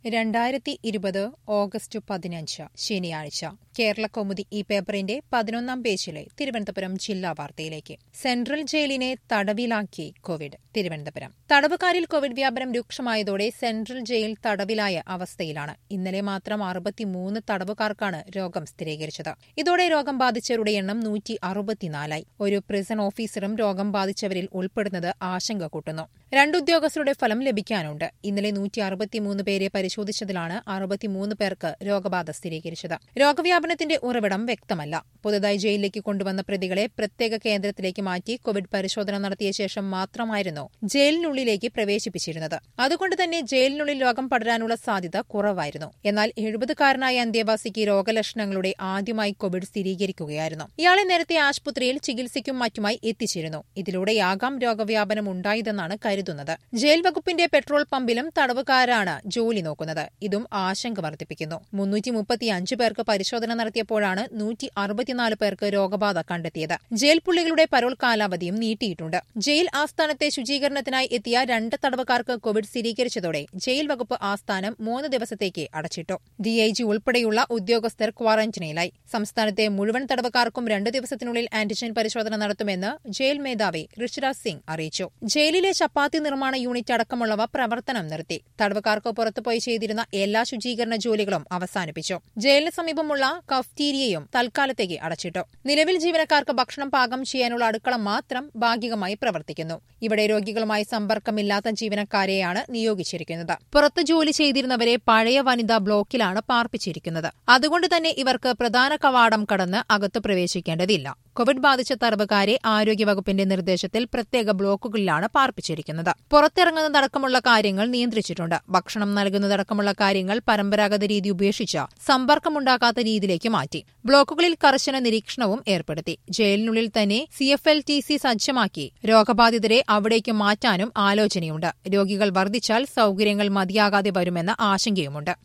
രണ്ടായിരത്തി ഇരുപത് ഓഗസ്റ്റ് പതിനഞ്ച് ശനിയാഴ്ച കേരളകൗമുദി ഈ പേപ്പറിന്റെ പതിനൊന്നാം പേജിലെ തിരുവനന്തപുരം ജില്ലാ വാർത്തയിലേക്ക് സെൻട്രൽ ജയിലിനെ തടവിലാക്കി കോവിഡ് തിരുവനന്തപുരം തടവുകാരിൽ കോവിഡ് വ്യാപനം രൂക്ഷമായതോടെ സെൻട്രൽ ജയിൽ തടവിലായ അവസ്ഥയിലാണ് ഇന്നലെ മാത്രം അറുപത്തിമൂന്ന് തടവുകാർക്കാണ് രോഗം സ്ഥിരീകരിച്ചത് ഇതോടെ രോഗം ബാധിച്ചവരുടെ എണ്ണം നൂറ്റി അറുപത്തിനാലായി ഒരു പ്രിസൺ ഓഫീസറും രോഗം ബാധിച്ചവരിൽ ഉൾപ്പെടുന്നത് ആശങ്ക കൂട്ടുന്നു രണ്ടുദ്യോഗസ്ഥരുടെ ഫലം ലഭിക്കാനുണ്ട് ഇന്നലെ നൂറ്റി അറുപത്തിമൂന്ന് പേരെ പരിശോധിച്ചതിലാണ് അറുപത്തിമൂന്ന് പേർക്ക് രോഗബാധ സ്ഥിരീകരിച്ചത് രോഗവ്യാപനത്തിന്റെ ഉറവിടം വ്യക്തമല്ല പുതുതായി ജയിലിലേക്ക് കൊണ്ടുവന്ന പ്രതികളെ പ്രത്യേക കേന്ദ്രത്തിലേക്ക് മാറ്റി കോവിഡ് പരിശോധന നടത്തിയ ശേഷം മാത്രമായിരുന്നു ജയിലിനുള്ളിലേക്ക് പ്രവേശിപ്പിച്ചിരുന്നത് അതുകൊണ്ട് തന്നെ ജയിലിനുള്ളിൽ രോഗം പടരാനുള്ള സാധ്യത കുറവായിരുന്നു എന്നാൽ എഴുപതുകാരനായ അന്തേവാസിക്ക് രോഗലക്ഷണങ്ങളുടെ ആദ്യമായി കോവിഡ് സ്ഥിരീകരിക്കുകയായിരുന്നു ഇയാളെ നേരത്തെ ആശുപത്രിയിൽ ചികിത്സയ്ക്കും മറ്റുമായി എത്തിച്ചിരുന്നു ഇതിലൂടെയാകാം രോഗവ്യാപനം ഉണ്ടായതെന്നാണ് കരുതുന്നത് ജയിൽ വകുപ്പിന്റെ പെട്രോൾ പമ്പിലും തടവുകാരാണ് ജോലി നോക്കുന്നത് ഇതും ആശങ്ക വർദ്ധിപ്പിക്കുന്നു മുന്നൂറ്റി മുപ്പത്തിയഞ്ച് പേർക്ക് പരിശോധന നടത്തിയപ്പോഴാണ് നൂറ്റി അറുപത്തിനാല് പേർക്ക് രോഗബാധ കണ്ടെത്തിയത് ജയിൽ പുള്ളികളുടെ പരോൾ കാലാവധിയും നീട്ടിയിട്ടുണ്ട് ജയിൽ ആസ്ഥാനത്തെ ശുചീകരണത്തിനായി എത്തിയ രണ്ട് തടവുകാർക്ക് കോവിഡ് സ്ഥിരീകരിച്ചതോടെ ജയിൽ വകുപ്പ് ആസ്ഥാനം മൂന്ന് ദിവസത്തേക്ക് അടച്ചിട്ടു ഡിഐജി ഉൾപ്പെടെയുള്ള ഉദ്യോഗസ്ഥർ ക്വാറന്റൈനിലായി സംസ്ഥാനത്തെ മുഴുവൻ തടവുകാർക്കും രണ്ട് ദിവസത്തിനുള്ളിൽ ആന്റിജൻ പരിശോധന നടത്തുമെന്ന് ജയിൽ മേധാവി ഋഷിരാജ് സിംഗ് അറിയിച്ചു ജയിലിലെ ചപ്പാത്തി നിർമ്മാണ യൂണിറ്റ് അടക്കമുള്ളവ പ്രവർത്തനം നിർത്തി തടവുകാർക്ക് പുറത്തുപോയി ചെയ്തിരുന്ന എല്ലാ ശുചീകരണ ജോലികളും അവസാനിപ്പിച്ചു ജയിലിന് സമീപമുള്ള കഫ്റ്റീരിയയും തൽക്കാലത്തേക്ക് അടച്ചിട്ടു നിലവിൽ ജീവനക്കാർക്ക് ഭക്ഷണം പാകം ചെയ്യാനുള്ള അടുക്കള മാത്രം ഭാഗികമായി പ്രവർത്തിക്കുന്നു ഇവിടെ രോഗികളുമായി സമ്പർക്കമില്ലാത്ത ജീവനക്കാരെയാണ് നിയോഗിച്ചിരിക്കുന്നത് പുറത്ത് ജോലി ചെയ്തിരുന്നവരെ പഴയ വനിതാ ബ്ലോക്കിലാണ് പാർപ്പിച്ചിരിക്കുന്നത് അതുകൊണ്ട് തന്നെ ഇവർക്ക് പ്രധാന കവാടം കടന്ന് അകത്ത് പ്രവേശിക്കേണ്ടതില്ല കോവിഡ് ബാധിച്ച തടവുകാരെ ആരോഗ്യവകുപ്പിന്റെ നിർദ്ദേശത്തിൽ പ്രത്യേക ബ്ലോക്കുകളിലാണ് പാർപ്പിച്ചിരിക്കുന്നത് പുറത്തിറങ്ങുന്നതടക്കമുള്ള കാര്യങ്ങൾ നിയന്ത്രിച്ചിട്ടുണ്ട് ഭക്ഷണം നൽകുന്നതടക്കമുള്ള കാര്യങ്ങൾ പരമ്പരാഗത രീതി ഉപേക്ഷിച്ച് സമ്പർക്കമുണ്ടാകാത്ത രീതിയിലേക്ക് മാറ്റി ബ്ലോക്കുകളിൽ കർശന നിരീക്ഷണവും ഏർപ്പെടുത്തി ജയിലിനുള്ളിൽ തന്നെ C F L T C സജ്ജമാക്കി രോഗബാധിതരെ അവിടേക്ക് മാറ്റാനും ആലോചനയുണ്ട് രോഗികൾ വർദ്ധിച്ചാൽ സൌകര്യങ്ങൾ മതിയാകാതെ വരുമെന്ന ആശങ്കയുമുണ്ട്